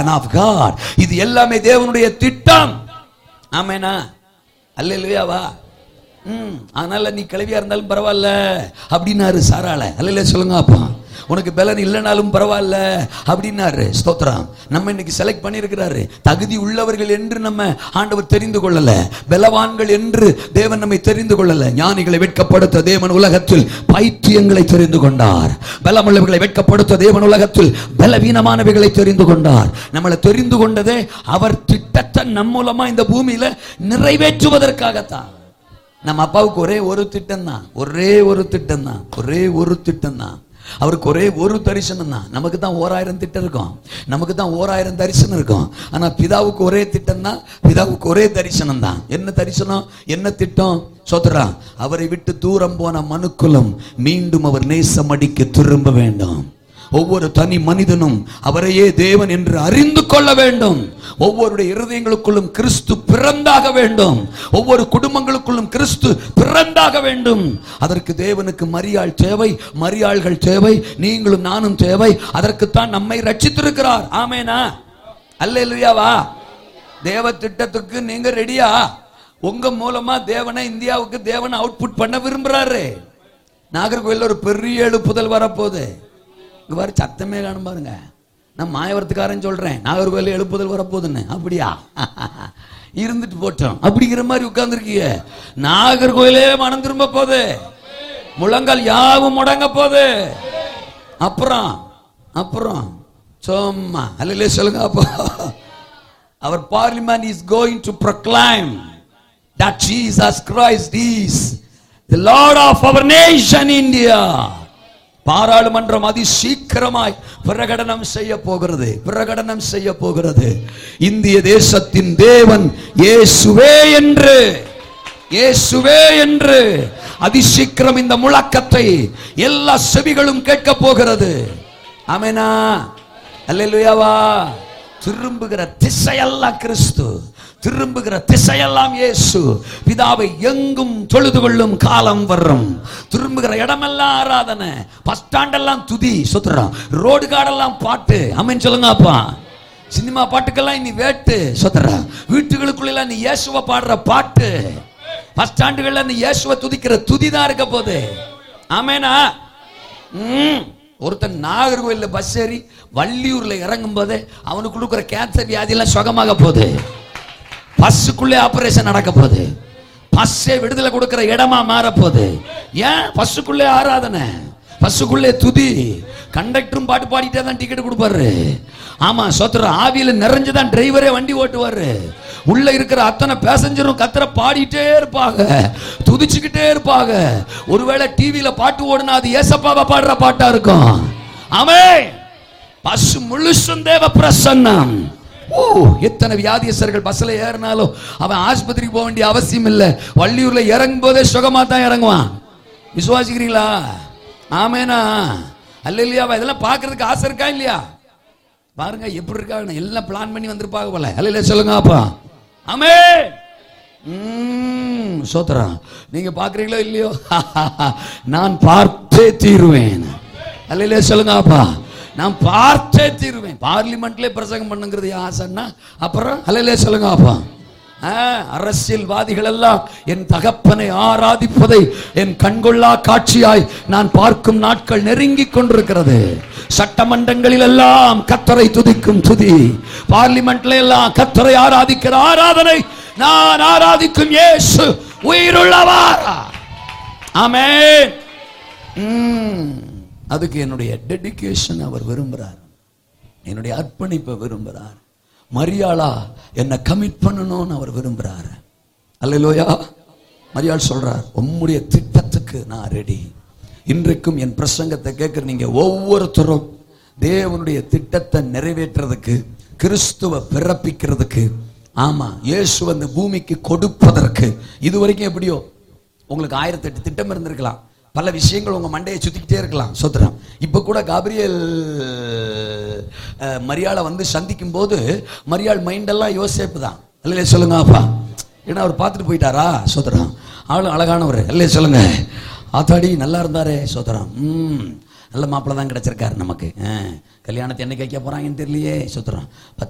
Plan of God இது எல்லாமே தேவனுடைய திட்டம் ஆமேனா அல்லேலூயாவா ம் அதனால நீ கிளவியா இருந்தாலும் பரவாயில்ல அப்படின்னாரு சாராள அல்லையில சொல்லுங்க அப்பா உனக்கு பலன் இல்லைனாலும் பரவாயில்ல அப்படின்னாரு ஸ்தோத்திரம் நம்ம இன்னைக்கு செலக்ட் பண்ணியிருக்கிறாரு தகுதி உள்ளவர்கள் என்று நம்ம ஆண்டவர் தெரிந்து கொள்ளல பலவான்கள் என்று தேவன் நம்மை தெரிந்து கொள்ளல ஞானிகளை வெட்கப்படுத்த தேவன் உலகத்தில் பைத்தியங்களை தெரிந்து கொண்டார் பலமுள்ளவர்களை வெட்கப்படுத்த தேவன் உலகத்தில் பலவீனமானவைகளை தெரிந்து கொண்டார் நம்மளை தெரிந்து கொண்டதே அவர் திட்டத்தை நம் மூலமா இந்த பூமியில நிறைவேற்றுவதற்காகத்தான் நம்ம அப்பாவுக்கு ஒரே ஒரு திட்டம் தான் ஒரே ஒரு திட்டம் தான் ஒரே ஒரு திட்டம் தான் அவருக்கு ஒரே ஒரு தரிசனம் தான் நமக்கு தான் ஓராயிரம் திட்டம் இருக்கும் நமக்கு தான் ஓராயிரம் தரிசனம் இருக்கும் ஆனா பிதாவுக்கு ஒரே திட்டம் தான் பிதாவுக்கு ஒரே தரிசனம் தான் என்ன தரிசனம் என்ன திட்டம் சோதரா அவரை விட்டு தூரம் போன மனுக்குலம் மீண்டும் அவர் நேசமடிக்க திரும்ப வேண்டும் ஒவ்வொரு தனி மனிதனும் அவரையே தேவன் என்று அறிந்து கொள்ள வேண்டும் ஒவ்வொருடைய இருதயங்களுக்குள்ளும் கிறிஸ்து பிறந்தாக வேண்டும் ஒவ்வொரு குடும்பங்களுக்குள்ளும் கிறிஸ்து பிறந்தாக வேண்டும் அதற்கு தேவனுக்கு மரியாள் தேவை மரியாள்கள் தேவை நீங்களும் நானும் தேவை அதற்குத்தான் நம்மை ரட்சித்திருக்கிறார் ஆமேனா அல்லேலூயாவா தேவ திட்டத்துக்கு நீங்க ரெடியா உங்க மூலமா தேவனை இந்தியாவுக்கு தேவனை அவுட்புட் பண்ண விரும்புறாரு நாகர்கோயில் ஒரு பெரிய எழுப்புதல் வரப்போகுது இங்க பாரு சத்தமே காணும் பாருங்க நான் மாயவரத்துக்காரன் சொல்றேன் நாகர்கோயில் எழுப்புதல் வரப்போகுதுன்னு அப்படியா இருந்துட்டு போட்டோம் அப்படிங்கிற மாதிரி உட்கார்ந்துருக்கீங்க நாகர்கோயிலே மனம் திரும்ப போகுது முழங்கால் யாவும் முடங்க போகுது அப்புறம் அப்புறம் சும்மா அல்ல சொல்லுங்க அப்போ அவர் parliament is going to proclaim that Jesus Christ is the Lord of our nation India. பாராளுமன்றம் அதி சீக்கிரமாய் பிரகடனம் செய்ய போகிறது பிரகடனம் செய்ய போகிறது இந்திய தேசத்தின் தேவன் இயேசுவே என்று இயேசுவே என்று அதிசீக்கிரம் இந்த முழக்கத்தை எல்லா செவிகளும் கேட்க போகிறது ஆமெனா அல்லேலூயாவா திரும்புகிற திசையெல்லாம் கிறிஸ்து திரும்புகிற திசையெல்லாம் இயேசு பிதாவை எங்கும் தொழுது கொள்ளும் காலம் வரும் திரும்புகிற இடமெல்லாம் ஆராதனை பஸ் ஸ்டாண்டெல்லாம் துதி சுத்துறோம் ரோடு காடெல்லாம் பாட்டு அமேன் சொல்லுங்க அப்பா சினிமா பாட்டுக்கெல்லாம் இனி வேட்டு சுத்துற வீட்டுகளுக்குள்ள நீ இயேசுவை பாடுற பாட்டு பஸ் ஸ்டாண்டுகள்ல நீ இயேசுவை துதிக்கிற துதி தான் இருக்க போகுது ஆமேனா ம். ஒருத்தன் நாகர்கோயில்ல பஸ் ஏறி வள்ளியூர்ல இறங்கும் போதே அவனுக்கு கொடுக்குற கேன்சர் வியாதி எல்லாம் சுகமாக போகுது பஸ்ஸுக்குள்ளே ஆபரேஷன் நடக்க போகுது பஸ்ஸே விடுதலை கொடுக்கிற இடமா மாற போகுது ஏன் பஸ்ஸுக்குள்ளே ஆராதனை பஸ்ஸுக்குள்ளே துதி கண்டக்டரும் பாட்டு பாடிட்டே தான் டிக்கெட் கொடுப்பாரு ஆமா சோத்திர ஆவியில நிறைஞ்சுதான் டிரைவரே வண்டி ஓட்டுவாரு உள்ள இருக்கிற அத்தனை பேசஞ்சரும் கத்தரை பாடிட்டே இருப்பாங்க துதிச்சுக்கிட்டே இருப்பாங்க ஒருவேளை டிவியில பாட்டு ஓடுனா அது ஏசப்பாவை பாடுற பாட்டா இருக்கும் ஆமே பஸ் முழுசும் தேவ பிரசன்னம் ஓ எத்தனை வியாதியஸ்தர்கள் பஸ்ல ஏறினாலும் அவன் ஆஸ்பத்திரிக்கு போக வேண்டிய அவசியம் இல்லை வள்ளியூர்ல இறங்கும் போதே சுகமா தான் இறங்குவான் விசுவாசிக்கிறீங்களா ஆமேனா அல்ல இல்லையா இதெல்லாம் பார்க்கறதுக்கு ஆசை இருக்கா இல்லையா பாருங்க எப்படி இருக்காங்க எல்லாம் பிளான் பண்ணி வந்திருப்பாங்க போல அல்ல இல்லையா சொல்லுங்க அப்பா ஆமே ம், சோத்திரம் நீங்க பாக்குறீங்களோ இல்லையோ நான் பார்த்தே தீருவேன் அல்ல இல்லையா சொல்லுங்க அப்பா நான் பார்த்தே தீருவேன் பார்லிமெண்ட்ல பிரசங்கம் பண்ணுங்கிறது என் ஆசைன்னா அப்புறம் அல்ல இல்லையா சொல்லுங்க அப்பா ஆ, அரசியல்வாதிகள் எல்லாம் என் தகப்பனை ஆராதிப்பதை என் கண்கொள்ளா காட்சியாய் நான் பார்க்கும் நாட்கள் நெருங்கிக் கொண்டிருக்கிறது சட்டமன்றங்களில் எல்லாம் கத்தரை துதிக்கும் துதி பார்லிமெண்ட்ல எல்லாம் கத்தரை ஆராதிக்கிற ஆராதனை நான் ஆராதிக்கும் இயேசு உயிருள்ளவாரா ஆமென் ம், அதுக்கு என்னுடைய டெடிகேஷன் அவர் விரும்புறார் என்னுடைய அர்ப்பணிப்பை விரும்புறார் மரியாளா என்னை கமிட் பண்ணணும்னு அவர் விரும்புறார் அல்லையா மரியாள் சொல்றார் உம்முடைய திட்டத்துக்கு நான் ரெடி இன்றைக்கும் என் பிரசங்கத்தை கேட்குற நீங்க ஒவ்வொருத்தரும் தேவனுடைய திட்டத்தை நிறைவேற்றுறதுக்கு கிறிஸ்துவ பிறப்பிக்கிறதுக்கு ஆமா இயேசு அந்த பூமிக்கு கொடுப்பதற்கு இது வரைக்கும் எப்படியோ உங்களுக்கு ஆயிரத்தெட்டு திட்டம் இருந்திருக்கலாம் பல விஷயங்கள் உங்க மண்டையை சுத்திக்கிட்டே இருக்கலாம் சோத்திரம் இப்ப கூட காபிரியல் அஹ், மரியாளை வந்து சந்திக்கும் போது மரியாள் மைண்டெல்லாம் யோசிப்பு தான் இல்லையே சொல்லுங்க அப்பா ஏன்னா அவர் பார்த்துட்டு போயிட்டாரா சோத்திரம் ஆளும் அழகானவர் இல்லையே சொல்லுங்க ஆத்தாடி நல்லா இருந்தாரே சோத்திரம் ம் நல்ல மாப்பிள்ளை தான் கிடைச்சிருக்காரு நமக்கு ஆ, கல்யாணத்தை என்னைக்கு வைக்க போறாங்கன்னு தெரியலையே சோத்திரம்